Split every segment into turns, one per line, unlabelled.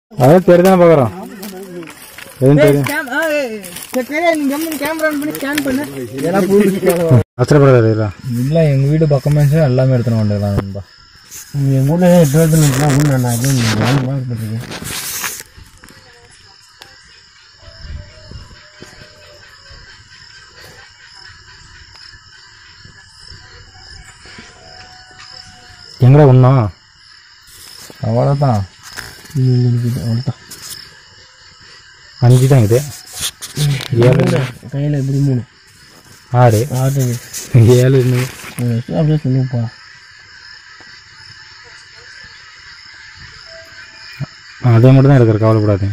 அதான் தெரிதான் பார்க்குறோம் எதுவும் தெரியும் அவசரப்படாது இல்லை
இல்லை எங்கள் வீடு பக்கமே இருந்துச்சுன்னா எல்லாமே எடுத்துன வேண்டியதான் நண்பா
எங்கள் ஊரில் எட்டு வருஷம் இருந்துச்சுன்னா ஊர் நான் இது வேலை பார்த்துருக்கேன்
எங்கடா ஒன்றும்
அவ்வளோதான்
அவ்வளோதான்
அஞ்சு தான் இது ஏழு
கையில் எப்படி மூணு
ஆறு
ஆறு
ஏழு இன்னும்
அப்படியே சொல்லுங்கப்பா
அதே மட்டும் தான் இருக்கிற கவலைப்படாதீங்க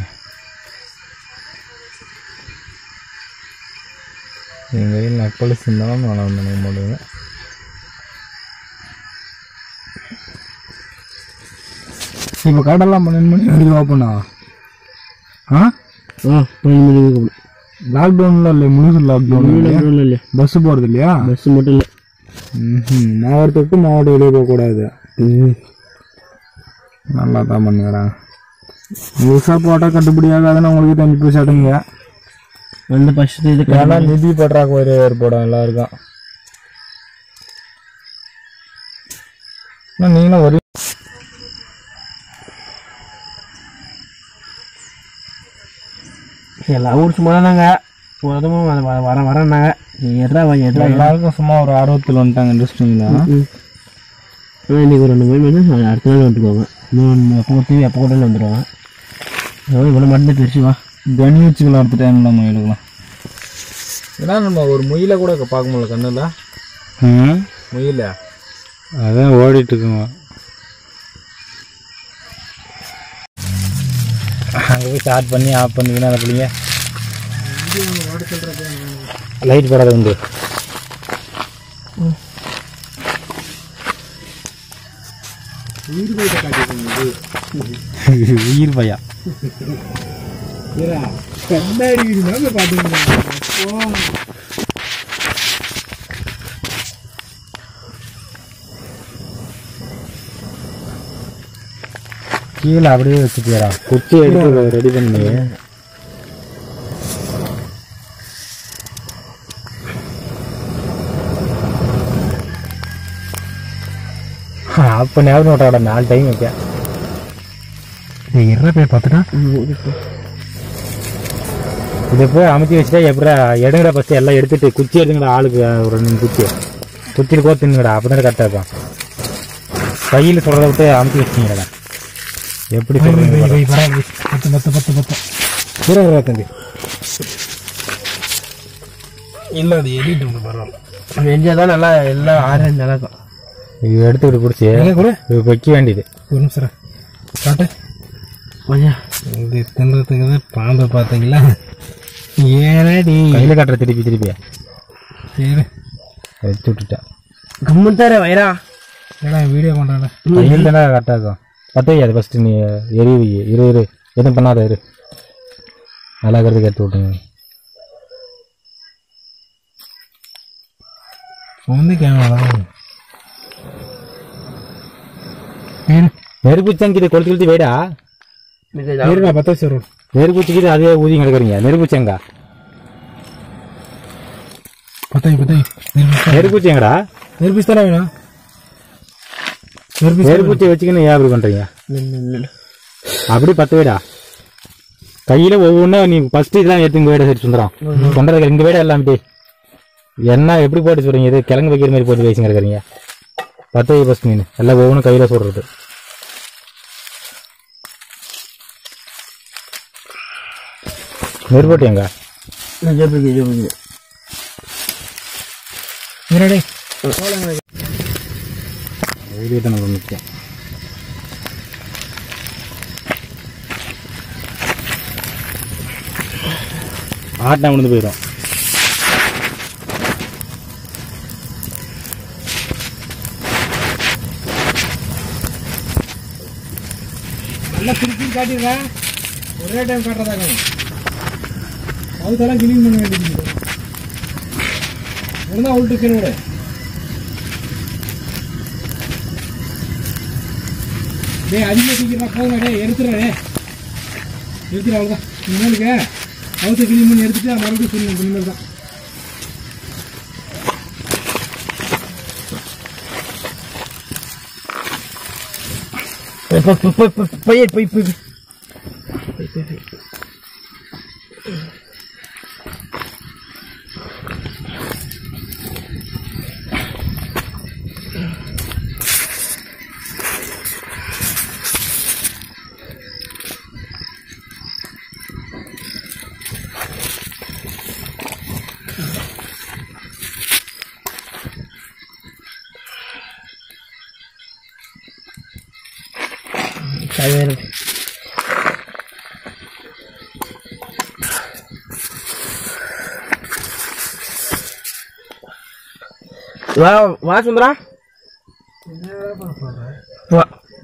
எங்கள் கையில் நக்கல் சிந்தாலும் நான் வந்து மாட்டேங்க
இப்போ கடைலாம் பன்னெண்டு மணி வரைக்கும் ஓப்பனா ஆ
ஆ பன்னெண்டு மணிக்கு போகணும்
லாக்டவுனில் இல்லை முழுசு லாக்டவுன்
இல்லை இல்லை
பஸ்ஸு போகிறது இல்லையா
பஸ் மட்டும் இல்லை
ம் மாவட்டத்தை விட்டு மாவட்டம் வெளியே போகக்கூடாது நல்லா தான் பண்ணுங்கிறாங்க முழுசாக போட்டால் கட்டுப்படி ஆகாதுன்னு உங்களுக்கு தெரிஞ்சு போய் சாட்டுங்க
வந்து ஃபஸ்ட்டு இது
ஏன்னா நிதி பற்றாக்குறை ஏற்படும் எல்லாருக்கும் ஆனால் நீங்களும் ஒரு
எல்லா ஊர் சும்மா தானாங்க போதும் வர வரேன்னாங்க எட்ரா எட்ரா
எல்லாருக்கும் சும்மா ஒரு ஆர்வத்தில் வந்துட்டாங்க இண்டஸ்ட்ரிங்களா
ஆனால் இன்றைக்கி ஒரு ரெண்டு மணி வந்து அடுத்த நாள் வந்துக்குவாங்க இன்னும் எப்போ கொடுத்து எப்போ கூட வந்துடுவாங்க எவ்வளோ இவ்வளோ மட்டும் பெருசு வா
கனி வச்சுக்கலாம் அடுத்த டைம் நம்ம எடுக்கலாம்
ஏன்னா நம்ம ஒரு முயிலை கூட பார்க்க முடியல கண்ணில்
ம்
முயில
அதான் ஓடிட்டு இருக்குங்க அங்கே போய் ஸ்டார்ட் பண்ணி ஆஃப் பண்ணிங்கன்னா அந்த பிள்ளைங்க லைட் போடாத உண்டு உயிர் பையா கீழே அப்படியே வச்சுட்டியாடா குச்சி எடுத்து ரெடி பண்ணி அப்போ ஞாபகம் விட்டாடா நாலு டைம் வைக்கேன் இருற போய் பார்த்துட்டா இதை போய் அமுத்தி வச்சுட்டா எப்படா எடுங்கடா ஃபஸ்ட்டு எல்லாம் எடுத்துட்டு குச்சி எடுத்துங்கடா ஆளுக்கு ஒரு ரெண்டு குச்சி குச்சியில் கோத்து தின்னுங்கடா அப்போ தான் கரெக்டாக இருக்கும் கையில் சொல்கிறத விட்டு அமுத்தி வச்சிங்கடா எப்படி சொல்கிறீங்க
பத்து பத்து பத்து பத்து
இருபது தம்பி
இல்லை அது எடிட் ஒன்று பரவாயில்ல வெஞ்சால் தான் நல்லா எல்லாம் ஆரஞ்சு நல்லா இருக்கும்
இது எடுத்துக்கிட்டு பிடிச்சி
கூட
இது வைக்க வேண்டியது
ஒரு நிமிஷம் காட்டு கொஞ்சம் இது தின்றதுக்கு தான் பாம்பை பார்த்தீங்களா ஏனடி
கையில் கட்டுற திருப்பி திருப்பி
சரி
எடுத்து விட்டுட்டேன்
கம்மன் தர வயிறா
ஏடா வீடியோ பண்ணுறேன்
கையில் தானே கரெக்டாக இருக்கும் பத்த வையாது ஃபஸ்ட்டு நீ எரி வை இரு இரு எதுவும் பண்ணாத இரு நல்லா இருக்கிறதுக்கு எடுத்து விட்டுங்க
வந்து கேமரா
நெருப்புச்சங்கிது கொளுத்து கொளுத்து வேடா
இருடா பத்து வச்சு
நெருப்புச்சிக்கிது அதே ஊதி கிடக்குறீங்க நெருப்புச்சங்க
பத்தை பத்தை
நெருப்புச்சி எங்கடா
நெருப்பிச்சு தானே வேணும் நெருப்பிச்சு
நெருப்புச்சி வச்சுக்கின்னு ஏன் அப்படி பண்ணுறீங்க அப்படி பத்து வேடா கையில் ஒவ்வொன்றும் நீ ஃபஸ்ட்டு இதெல்லாம் எடுத்து வேடா சரி சுந்தரம் கொண்டதுக்கு இங்கே வேடா எல்லாமே என்ன எப்படி போட்டு சொல்கிறீங்க இது கிழங்கு வைக்கிற மாதிரி போட்டு பேசிங்க இருக்கிறீங்க பத்து வை ஃபஸ்ட் மீன் எல்லாம் ஒவ்வொன்றும் கையில் சொல்கிறது நெருப்பட்டி எங்க
ஜப்பிக்கு ஜப்பிக்கு
இருடே
வெளியே தான் நம்ம முக்கியம் ஆட்டினா விழுந்து போயிடும்
நல்லா திருப்பி காட்டிடுறேன் ஒரே டைம் காட்டுறதாங்க அதுக்கெல்லாம் கிளீன் பண்ண வேண்டியது இருந்தால் உள்ட்டு கீழே விடு டேய் அதிகமாக தூக்கிறா போதும் டே எடுத்துடுறே எடுத்துட்டு அவ்வளோதான் இனிமேலுக்கு அவுத்த கிளீன் பண்ணி எடுத்துட்டு மறுபடியும் சொல்லணும் இனிமேல் தான்
பையன் போய் போய் வா வா சுந்தரா வா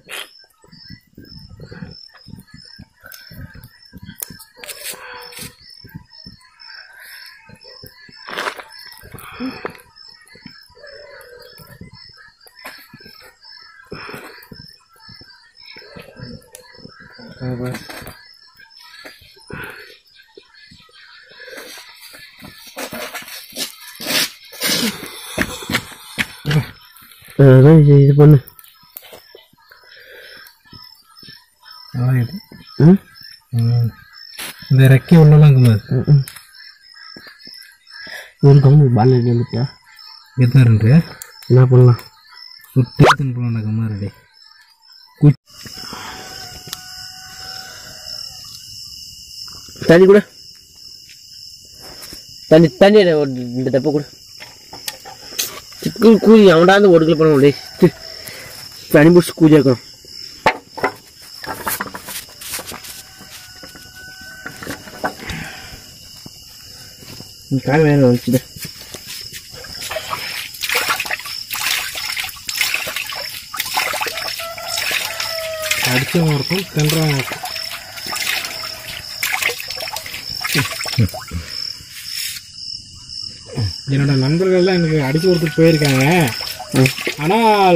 அதான் இது இது பண்ணு
அதான் இது
ம்
ம். இந்த ரெக்கை உள்ளலாம் குமார்
ஒரு கம்மு பால் எடுத்து வந்துட்டியா
எத்தனை ரெண்டு
என்ன பண்ணலாம்
சுட்டே தின்னு குமார் டே
தண்ணி கூட தண்ணி தண்ணி எடு, ஒரு இந்த டப்பை கூட சிக்கன் கூலி அவன்டாந்து ஒரு கிலோ பண்ண முடியும் தண்ணி பிடிச்சி கூலி இருக்கணும் காய் வேற வச்சுட்டு
அடிச்சவங்க இருக்கும் தின்றவங்க இருக்கும் என்னோட நண்பர்கள்லாம் எனக்கு அடிச்சு கொடுத்துட்டு போயிருக்காங்க ஆனால்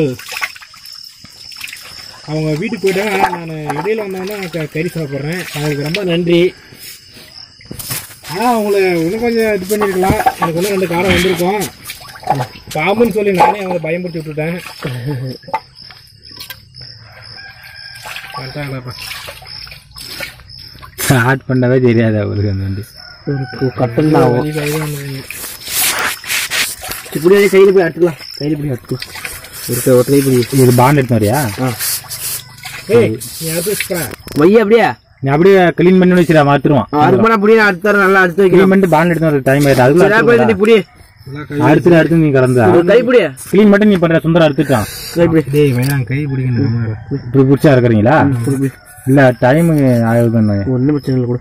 அவங்க வீட்டுக்கு போயிட்டாங்க ஆனால் நான் இடையில வந்தவொடனே நான் க- கறி சாப்பிட்றேன் அவங்களுக்கு ரொம்ப நன்றி ஆனால் அவங்கள இன்னும் கொஞ்சம் இது பண்ணியிருக்கலாம் எனக்கு இன்னும் ரெண்டு காரம் வந்திருக்கும் பாம்புன்னு சொல்லி நானே அவங்களை பயன்படுத்தி விட்டுட்டேன் கரெக்டாகடாப்பா
ஸ்டார்ட் பண்ணவே தெரியாது அவருக்கு அந்த வண்டி
ஒரு கட்டன் தான் ஆகும் இப்படி கையில் போய் எடுத்துக்கலாம் கையில் போய் எடுத்துக்கலாம் இருக்க ஒரு கை பிடி
இது பாண்ட் எடுத்து வரியா
ஏய் நீ அடுத்து வச்சுக்கடா.
வை அப்படியே
நீ அப்படியே க்ளீன் பண்ணி வச்சுடா மாத்திருவான்
அதுக்கு அப்படியே நான் அடுத்த தடவை நல்லா அடுத்து வைக்கிறேன்
க்ளீன் பண்ணிட்டு பாண்ட் எடுத்து வர டைம் ஆயிடுது
சரி, போய்
அதுக்குள்ள
புடி
நல்லா கை
அடுத்து அடுத்து நீ கடந்தா
ஒரு கை பிடி
க்ளீன் மட்டும் நீ பண்ற சுந்தரம் எடுத்துட்டான்
கை பிடி
டேய் வேணாம் கை பிடிக்கணும்
இப்படி பிடிச்சா இருக்கிறீங்களா இல்ல டைம் ஆகுதுன்னு
ஒன்றும் பிரச்சனை இல்லை கூட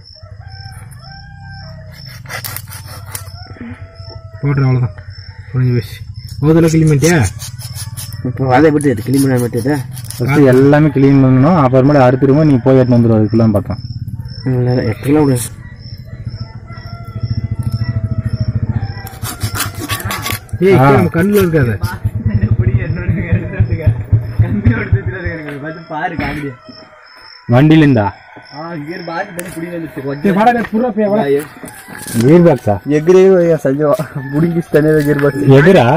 போடுற அவ்வளோதான் முடிஞ்சு போச்சு ஓதல கிளிமெண்ட்டியா
இப்போ அதை விட்டு எடு கிளீன் பண்ண விட்டுட்டு
ஃபர்ஸ்ட் எல்லாமே க்ளீன் பண்ணணும் அப்புறமேல அடுத்துருவோம் நீ போய் எடுத்து வந்துடும் அதுக்குள்ள பார்த்தோம்
எட்டு கிலோ விடு
ஏய்
ஆ.
நம்ம கண்ணில் இருக்காது
வண்டியில இருந்தா கீர் பாக்ஸா எதிரா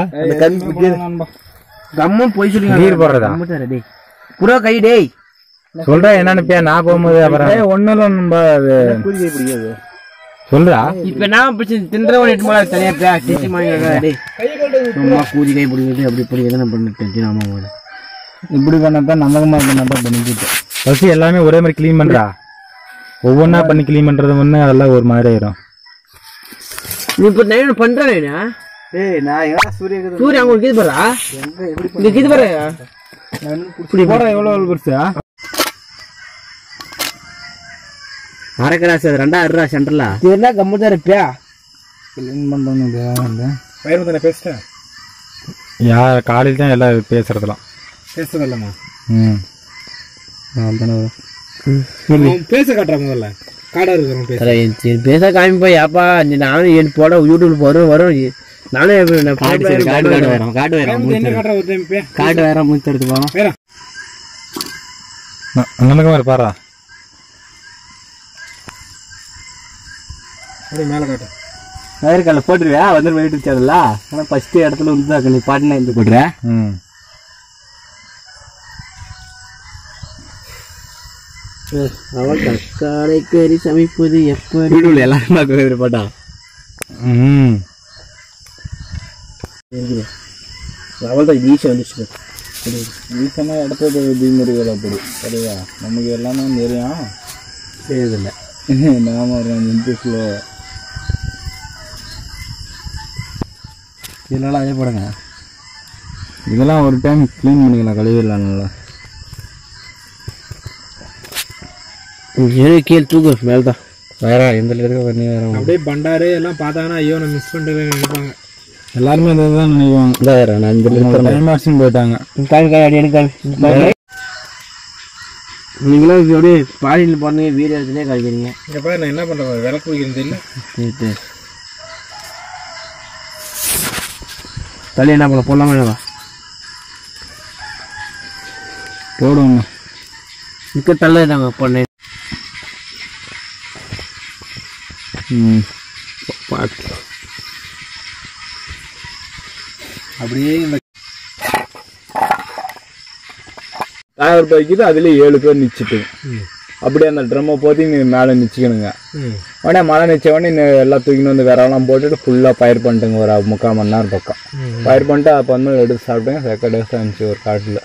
கம்மம் போய் சொல்லி
கீர் போடுறதா
டேய் புறா கை டேய்
சொல்றா என்னன்னு பே நான் போகும்போது அப்புறம் ஒண்ணும் நம்ம அது சொல்றா
இப்ப நான் பிரச்சனை தின்றவன் எட்டு மணி தனியா பே டீச்சி மாதிரி டேய் சும்மா கூதி கை பிடிக்கிறது அப்படி இப்படி எதனா பண்ணி டென்ஷன் ஆமா போகுது
இப்படி பண்ணத்தான் நமகமா பண்ணதான் பண்ணிக்கிட்டு ஃபர்ஸ்ட் எல்லாமே ஒரே மாதிரி க்ளீன் பண்றா ஒவ்வொன்றா பண்ணி க்ளீன் பண்றது முன்னே அதெல்லாம் ஒரு மாதிரி ஆயிரும்
நீ இப்ப நான் பண்றேன்
ஏய் நான் எங்க சூரிய
சூரிய அங்க ஒரு கீது பாரா இங்க கீது பாரு
இப்படி போட எவ்வளவு பெருசா
அரக்கராசு அது ரெண்டாயிரம் ரூபா சென்டர்ல என்ன கம்மு தான் இருப்பியா
க்ளீன் பண்றோம்
பயிர் தானே பேசிட்டேன்
யார் காலையில் தான் எல்லாம் பேசுறதுலாம்
பேசுறது இல்லைம்மா
ம் அதுதானே வரும்.
அவன் பேச காட்டுறான் முதல்ல காடா இருக்கிறவன் பேச
சரி பேச காமிப்பா ஏப்பா நீ நானும் என் போட யூடியூப்ல வரும் வரும் நானும் காட்டு காட்டு காட்டு வரோம் காட்டு
என்ன காட்டுற ஒரு டைம் பே
காட்டு வேற மூச்சு எடுத்து போவோம்
வேற
அ- அங்கனக்கு மாதிரி பாரா
அப்படியே மேலே காட்டு
வேர்க்கடலை போட்டுருவியா வந்து யூடியூப் சேனல்ல ஆனால் ஃபஸ்ட்டு இடத்துல வந்து தான் நீ பாட்டினா இருந்து போட்டுறேன்
ம்
அவள் காலை கறி சமைப்பது எப்படி யூடியூப்ல எல்லாரும் பார்க்க பாட்டா
ம்
அவள் தான் ஈஸியாக வந்துச்சு
ஈஸியான இடத்துல தீமுறைகள் அப்படி சரியா நமக்கு எல்லாமே தெரியும்
செய்யறதில்ல
நாம இன்ட்ரெஸ்ட்ல
இதனால அதே போடுங்க
இதெல்லாம் ஒரு டைம் க்ளீன் பண்ணிக்கலாம் கழுவிடலாம் நல்லா
கீழே தூக்கு மேலே தான்
வேற எந்த இருக்க பண்ணி வேற
அப்படியே பண்டாரு எல்லாம் பார்த்தாங்கன்னா ஐயோ நான் மிஸ் பண்ணிட்டு நினைப்பாங்க
எல்லாருமே இதை தான் நினைக்குவாங்க
இந்த வேற நான் இந்த
டைம் ஆச்சுன்னு போயிட்டாங்க
காய் காய் அடி எடுக்க நீங்களும் இப்படி அப்படியே பாலியில் போனீங்க வீடு இடத்துலேயே கழிக்கிறீங்க
இங்கே பாரு நான் என்ன பண்ணுறேன் விளக்கு குடிக்கிறது தெரியல
சரி தள்ளி என்ன பண்ண போடலாமா என்னவா
போடுவோங்க
மிக்க தள்ள நாங்கள் பண்ணேன்
ம்
பார்த்து
அப்படியே இந்த ஆயிரம் ரூபாய்க்கு அதுல ஏழு பேர் நிச்சிட்டு அப்படியே அந்த ட்ரம்மை போத்தி நீ மேலே நிச்சிக்கணுங்க உடனே மழை நிச்ச உடனே நீ எல்லாம் தூக்கின்னு வந்து விரலாம் போட்டுட்டு ஃபுல்லாக பயிர் பண்ணிட்டுங்க ஒரு முக்கால் மணி நேரம் பக்கம் பயிர் பண்ணிட்டு அப்போ வந்து எடுத்து சாப்பிட்டுங்க செக்க டேஸ்ட் இருந்துச்சு ஒரு காட்டில்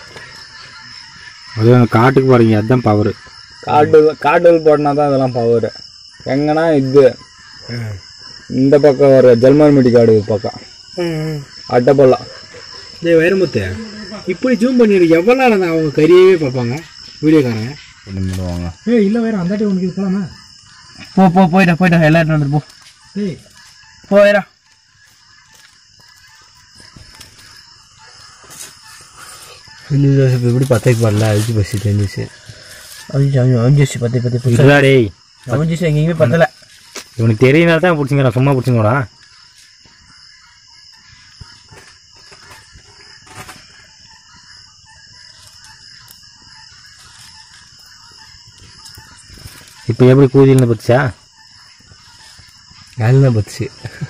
அது காட்டுக்கு போகிறீங்க அதுதான் பவர் காட்டு காட்டில் போட்டினா தான் அதெல்லாம் பவர் எங்கன்னா இது இந்த பக்கம் ஒரு ஜல்மார்மிட்டி காடு இது பக்கம் அட்டப்பள்ளம்
டேய் வைரமுத்து இப்படி ஜூம் பண்ணிடு எவ்வளோ நேரம் அவங்க கறியவே பார்ப்பாங்க வீடியோக்காரங்க
பண்ணிடுவாங்க
ஏய் இல்லை வேற அந்த உனக்கு இது போலாமா
போ போ போயிட்டா போயிட்டா எல்லாரும் வந்துட்டு போ
டேய்
போயிடா எப்படி பத்தைக்கு பண்ணல அழிச்சு பசி தெரிஞ்சிச்சு அழிஞ்சு அழிஞ்சு அழிஞ்சிச்சு பத்தை பத்தி போய்
டேய்
அழிஞ்சிச்சு எங்கேயுமே பத்தல
இவனுக்கு தெரியனால தான் பிடிச்சிங்கிறா சும்மா பிடிச்சிங்கடா இப்போ எப்படி கூதியில் பத்துச்சா
நல்லா பத்துச்சு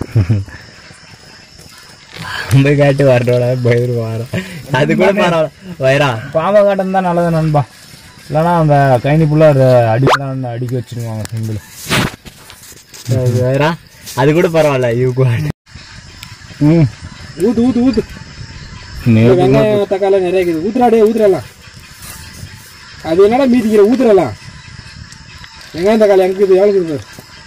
ரொம்ப காட்டு வரடோட பயிர் வாரம் அது கூட பரவாயில்ல வயிறா
பாம்பை காட்டம் தான் நல்லது நண்பா இல்லைனா அந்த கைனி ஃபுல்லாக அடிக்கலாம் அடிக்க வச்சிருவாங்க சிம்பிள்
வயிறா அது கூட பரவாயில்ல இவங்க
ம்
ஊத்து ஊத்து ஊத்து வெங்காயம் தக்காளி நிறைய இருக்குது ஊத்துறாடே ஊத்துறலாம் அது என்னடா மீதிக்கிற ஊத்துறலாம் வெங்காயம் தக்காளி எங்க இருக்குது எவ்வளோ இருக்குது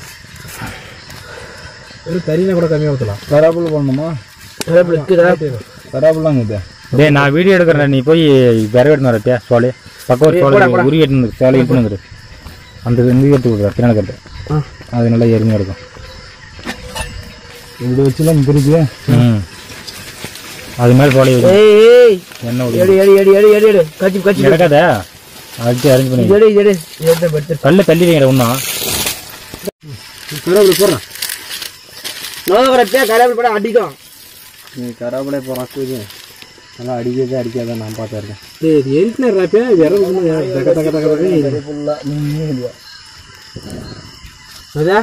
ஒரு கறினா கூட கம்மியாக ஊற்றலாம்
கராப்புல பண்ணணுமா
இருக்குதா
கராப்புலாம் இது டேய் நான் வீடியோ எடுக்கிறேன் நீ போய் விறகு எடுத்து வரட்டியா சோலை பக்கம் ஒரு சோலை உரி எடுத்து சோலை எடுத்து வந்துரு அந்த இந்த எடுத்து விடுற பின்னாடி கட்டு அது நல்லா எருமையாக இருக்கும் இப்படி வச்சுலாம் பிரிச்சு ம் அது மாதிரி சோலை
ஏய் ஏய்
என்ன
எடு எடு எடு எடு எடு எடு கச்சி கச்சி
கிடக்காத அடிச்சு அரேஞ்ச் பண்ணி
எடு எடு எடுத்து படுத்து
கல்ல தள்ளி வைங்கிற ஒன்றும்
கருவேப்பிலை போடுறேன்
நான் வரப்பே கராபி படம் அடிக்கும்
நீ கராப்படை போகிறாக்கு நல்லா அடிக்கிறதே அடிக்காத நான் பார்த்துருக்கேன்
டேய் இது எரிக்கின ராப்பே விறகு சும்மா தக்க தக்க தக்க தக்க
அதா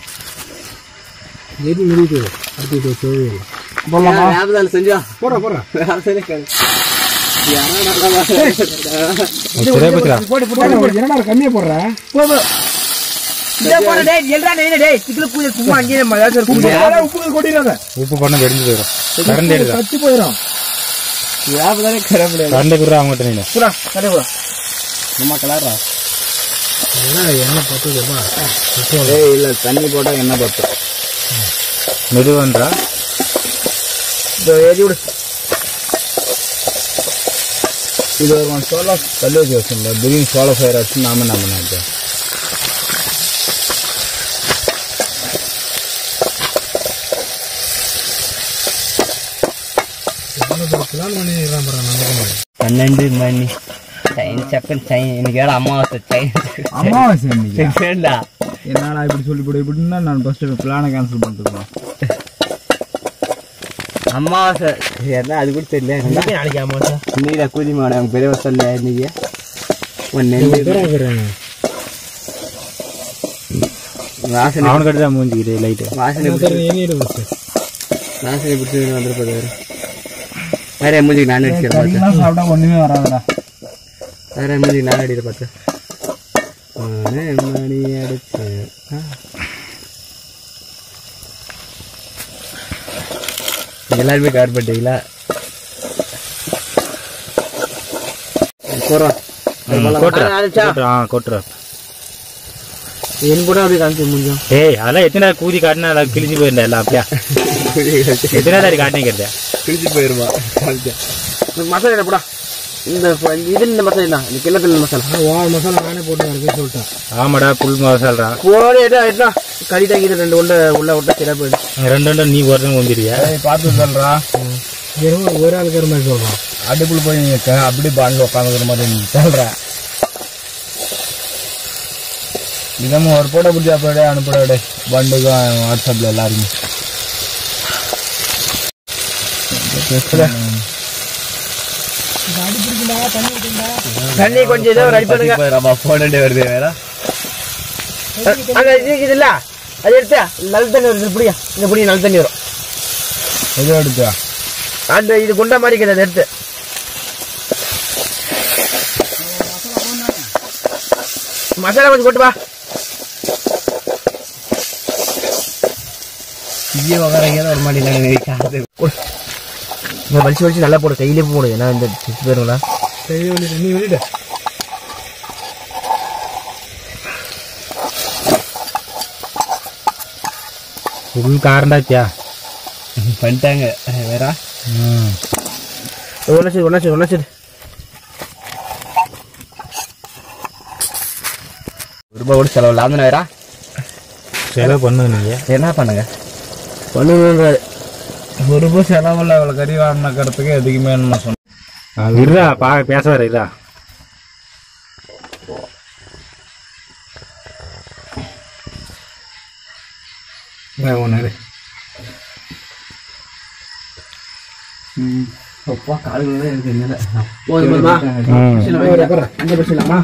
எரி முடியுது அடுத்து இது தேவையில்லை
ஞாபகம் செஞ்சா
போடுறா போடுறா
சரியா போச்சுடா
போடு போடு போடு என்னடா கம்மியா போடுற
இத போற டேய் எல்றா டேய் டேய் சிக்கல பூஜை சும்மா அங்கேயே மலையாள பூஜை
உப்பு கொட்டிடாத
உப்பு பண்ண வெடிஞ்சு போயிடும் கரண்ட் எடுக்க
கத்தி போயிடும்
ஞாபகமே கரப்பல
கரண்ட் குடுறா அவங்ககிட்ட நீ
புரா கடை புரா
சும்மா கலர்றா
என்ன எண்ணெய் பத்துதுப்பா
ஏய் இல்ல தண்ணி போட்டா என்ன பத்தும் மெதுவன்றா
இதோ ஏறி விடு
இது ஒரு கொஞ்சம் சோளம் கல் வச்சு வச்சுருந்தோம் திடீர்னு சோள ஃபயர் வச்சு நாம என்ன பண்ணாச்சு
பன்னெண்டு மணி சைன் சக்கன் சைன் இன்னைக்கு வேற அமாவாசை சைன்
அமாவாசை இன்னைக்கு
செகண்டா
என்னடா இப்படி சொல்லி போடு இப்படின்னா நான் ஃபர்ஸ்ட் பிளானை கேன்சல் பண்ணிட்டுருக்கோம்
அமாவாசை என்ன அது கூட தெரியல இன்னைக்கு நாளைக்கு அமாவாசை இன்னைக்கு கூதி மாடு அவங்க பெரிய வசல்ல இன்னைக்கு ஒன்னு வாசனை
அவனுக்கு தான் மூஞ்சிக்கிட்டு லைட்டு
வாசனை பிடிச்சி
எண்ணிட்டு போச்சு
வாசனை பிடிச்சி வந்துருப்பது வேறு வேற மூஞ்சிக்கு நான் அடிச்சிட பார்த்து
சாப்பிட்டா ஒண்ணுமே வராதுடா
வேற மூஞ்சிக்கு நான் அடிக்கிற பார்த்து நானே மணி அடிச்சேன் ஆ. எல்லாருமே கவர் பண்ணிட்டீங்களா போறோம்
கொட்டுறா ஆ கொட்டுறா
என் கூட அப்படியே காமிச்சு முடிஞ்சோம்
ஏய் அதெல்லாம் எத்தனை நாள் கூதி காட்டினா அதை கிழிஞ்சு போயிருந்தேன் எல்லாம் அப்படியா எத்தனை நாள் காட்டினீங்கிறத
கிழிச்சு போயிருமா மசாலா என்ன போடா இந்த ஃப- இது இந்த மசாலா தான் இந்த கிண்ணத்தில் மசாலா
வா மசாலா நானே போட்டு வரேன்னு சொல்லிட்டேன்
ஆமாடா புல் மசாலா
போட எட்டா எட்டா கறி தாக்கிது ரெண்டு உள்ள உள்ள விட்டா சரியா போயிடும்
ரெண்டு ரெண்டு நீ ஒருத்தன் வந்துடுறியா
பார்த்து சொல்றா வெறும் ஒரு ஆளுக்கு ஒரு மாதிரி சொல்றான் அடுப்புல போய் நீங்க க- அப்படியே பாண்டில் உட்காந்துக்கிற மாதிரி நீ சொல்ற இதமும் ஒரு போட்டோ பிடிச்சா போயிட அனுப்பிட பண்டுக்கும் வாட்ஸ்அப்ல எல்லாருக்கும்
தண்ணி கொஞ்சம் ஏதோ ரெடி பண்ணுங்க
நம்ம போனே வருது வேற
அங்க இது இருக்குது இல்ல அது எடுத்து நல்ல தண்ணி வருது புடியா இந்த புடி நல்ல தண்ணி வரும்
எதோ எடுத்தா
அந்த இது குண்டா மாதிரி இருக்குது அதை எடுத்து மசாலா கொஞ்சம் கொட்டு வா
இங்கே உக்காரங்க ஒரு மாதிரி நினைக்காது
இங்க வலிச்சு வலிச்சு நல்லா போடு கையிலே போடு ஏன்னா இந்த பிச்சு போயிருங்களா
சரி வெளி தண்ணி வெளியிட
புல் காரண்டாச்சியா
பண்ணிட்டாங்க வேற
ம்
ஒன்னா சரி ஒன்னா சரி ஒன்னா சரி
ஒரு ரூபாய் கூட செலவு இல்லாமல் வேற
செலவு பண்ணு நீங்க
என்ன பண்ணுங்க
பண்ணுன்றாரு
ஒரு ரூபாய் செலவில் அவ்வளோ கறி வாங்கினக்கிறதுக்கு எதுக்குமே நம்ம சொன்னோம்
இருடா பா பேச வர இதா
ஒன்று
அப்பா காலுங்களே இருக்கு என்ன போதும் போதுமா
ம்
அங்கே பேசலாமா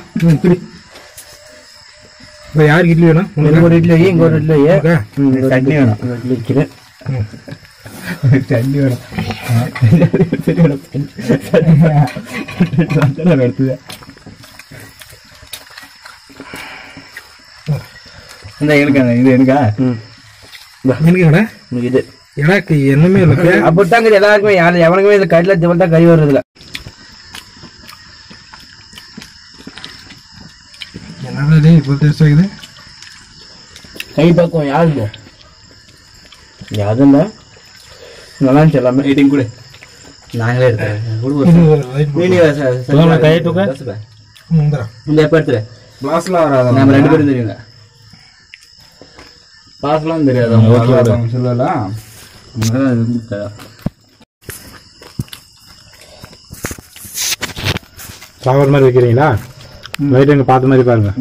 இப்போ யாருக்கு இட்லி வேணும்
இங்க ஒரு இட்லி வை, இங்க ஒரு இட்லி வை.
உனக்கா? சட்னி வேணும்
இங்க இட்லி வைக்கிறேன்
சட்னி வேணும் எடுத்துது இந்த எனக்கா இது எனக்கா எனக்குடா
உங்களுக்கு இது
எனக்கு என்னமே இல்லை
அப்படித்தாங்க எல்லாருக்குமே யாரு எவனுக்குமே இது கறியில ஜிவல் தான் கறி வருதுல
என்னடா இப்போ டேஸ்ட் ஆகுது
கை பக்கம் யாருங்க யாரும் நல்லா இருந்துச்சு எல்லாமே
ரேட்டிங் கூட
நாங்களே இருக்கேன்
தூங்க, கையை தூக்க.
இந்த எப்ப எடுத்துரு
கிளாஸ்லாம் வராது
நம்ம ரெண்டு பேரும் தெரியுங்க
கிளாஸ்லாம் தெரியாது அவங்க சொல்லலாம்
சாப்பிட்ற மாதிரி வைக்கிறீங்களா லைட் எங்க பார்த்த மாதிரி பாருங்க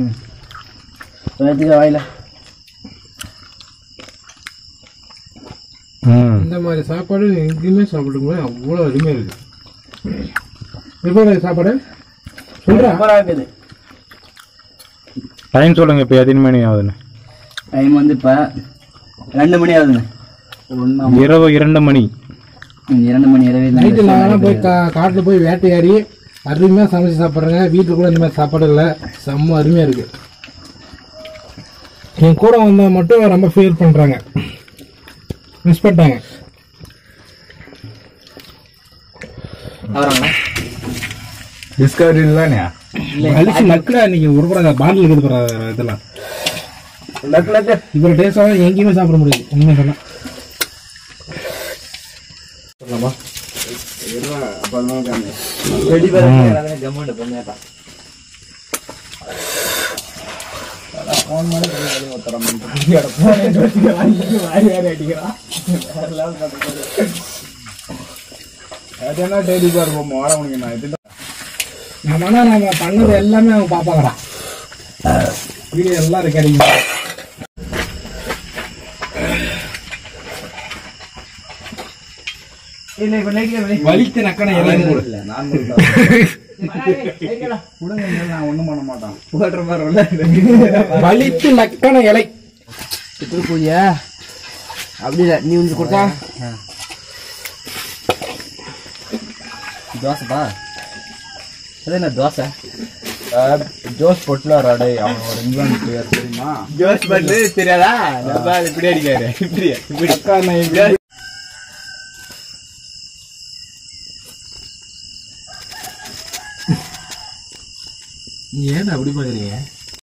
வாயில
ம்
இந்த மாதிரி சாப்பாடு எங்கேயுமே சாப்பிடுங்க அவ்வளோ அருமையாக இருக்கு எப்போ சாப்பாடு சொல்கிறேன்
சூப்பராக இருக்குது
டைம் சொல்லுங்க இப்போ எத்தனை மணி ஆகுதுன்னு
டைம் வந்து இப்போ ரெண்டு மணி ஆகுதுங்க ஒன்று
இரவு இரண்டு மணி
இரண்டு மணி இரவே
நைட்டு நாங்களாம் போய் கா காட்டில் போய் வேட்டையாடி அருமையாக சமைச்சு சாப்பிட்றேங்க வீட்டில் கூட இந்த மாதிரி சாப்பாடு இல்லை செம்ம அருமையாக இருக்கு என் கூட வந்தால் மட்டும் ரொம்ப ஃபீல் பண்ணுறாங்க மிஸ் பண்ணிட்டாங்க
டிஸ்கவரி தானே
அழிச்சு நக்குடா இன்னைக்கு ஒரு படம் பாட்டில் இருக்குது பாரு இதெல்லாம்
லக்கு லக்கு
இப்போ டேஸ்டாக எங்கேயுமே சாப்பிட முடியாது உண்மை சொன்னா
ரெடி பண்ணி ஜம்முன்னு பண்ணேப்பா
என்ன டெய்லி பார்ப்போம் வாட முடியும் நான் இது
நம்ம ஆனா நம்ம பண்ணது எல்லாமே அவங்க பார்ப்பாங்கடா வீடியோ எல்லாம் ரெக்கார்டிங்
இல்லை இப்போ நைட்டு
வலித்து நக்கன எல்லாம் போடு
கொடுங்க நான் ஒன்றும் பண்ண மாட்டேன்
போடுற மாதிரி
வலித்து நக்கன இலை
எப்படி போறியா அப்படி இல்லை நீ வந்து கொடுத்தா
தோசைப்பா அது என்ன தோசை
ஜோஸ் பொட்லாரா டேய் அவன் ஒரு இங்கிலாந்து பிளேயர் தெரியுமா
ஜோஸ் பண்ணு தெரியாதா நம்ம ஆள் இப்படி அடிக்காரு இப்படி இப்படி
அக்கா நான் இப்படி
நீ ஏன் அப்படி பாக்குறீங்க